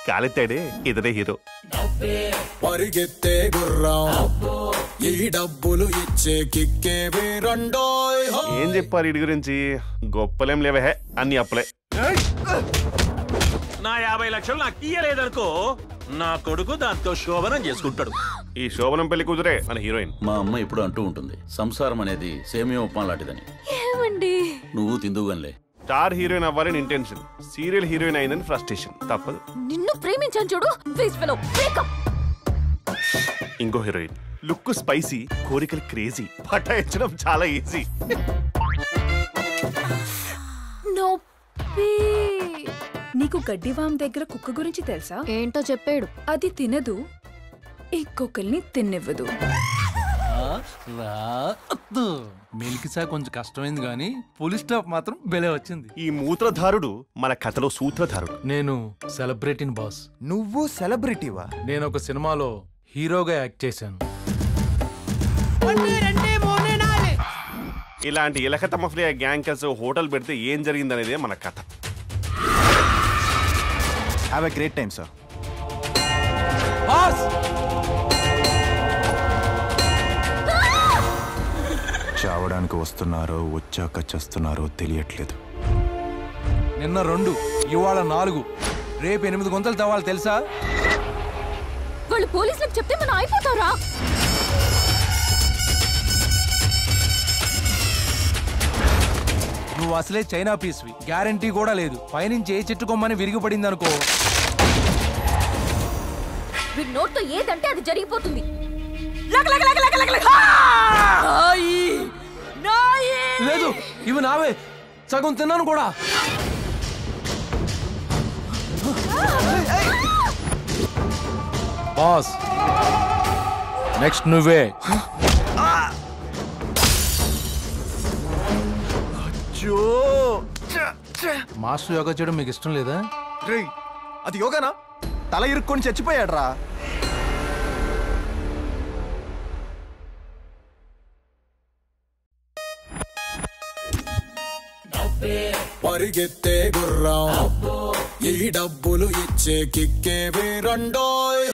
కాలెత్తాడే ఇతడే హీరో పరిగెత్తే గుర్రం ఈ డబ్బులు ఇచ్చే కిక్కే రెండోయ్ హో. ఏం చెప్పారు ఇడి గురించి గొప్పలేం లేవే హే, అన్ని అప్పులే నా యాభై లక్షలు నాకు ఇయ్యలేదనుకో నా కొడుకు దాంతో శోభనం చేసుకుంటాడు ఈ శోభనం పెళ్లి కూతురే మన హీరోయిన్ మా అమ్మ ఇప్పుడు అంటూ ఉంటుంది సంసారం అనేది సేమియా ఉప్మా లాంటిదని ఏమండి నువ్వు తిందువుగానిలే స్టార్ హీరోయిన్ అవ్వాలని ఇంటెన్షన్ సీరియల్ హీరోయిన్ అయిందని ఫ్రస్ట్రేషన్ తప్పదు నిన్ను ప్రేమించాను చూడు వేస్ట్ ఫెలో బ్రేకప్ ఇంకో హీరోయిన్ లుక్ స్పైసీ కోరికలు క్రేజీ పటాయించడం చాలా ఈజీ నొప్పి నీకు గడ్డివాం దగ్గర కుక్క గురించి తెలుసా ఏంటో చెప్పాడు అది తినదు ఇంకొకరిని తిన్నివ్వదు మిల్క్ సా కొంచెం కష్టమైంది కానీ పోలీస్ స్టాప్ మాత్రం బెలే వచ్చింది ఈ మూత్రధారుడు మన కథలో సూత్రధారుడు నేను సెలబ్రిటీని బాస్ నువ్వు సెలబ్రిటీవా నేను ఒక సినిమాలో హీరోగా యాక్ట్ చేశాను ఇలాంటి ఇలకత మఫ్లియా గ్యాంగ్ కలిసి హోటల్ పెడితే ఏం జరిగిందనేదే మన కథ have a great time sir boss చావడానికి వస్తున్నారో వచ్చాక చస్తున్నారో తెలియట్లేదు నిన్న రెండు ఇవాళ నాలుగు రేపు ఎనిమిది గొంతలు తవ్వాలి తెలుసా వాళ్ళు పోలీసులకు చెప్తే మనం అయిపోతారా నువ్వు అసలే చైనా పీస్వి గ్యారంటీ కూడా లేదు పైనుంచి ఏ చెట్టు కొమ్మని విరిగిపడింది అనుకో వీడి నోట్తో ఏదంటే అది జరిగిపోతుంది లేదు ఇవి నావే సగం తిన్నాను కూడా బాస్ నెక్స్ట్ నువ్వే మాస్టర్ యోగా చేయడం మీకు ఇష్టం లేదా రేయ్ అది యోగానా తల ఇరుక్కొని చచ్చిపోయాడు రా పరిగెత్తే గుర్రం ఈ డబ్బులు ఇచ్చే కిక్కే రెండోయ్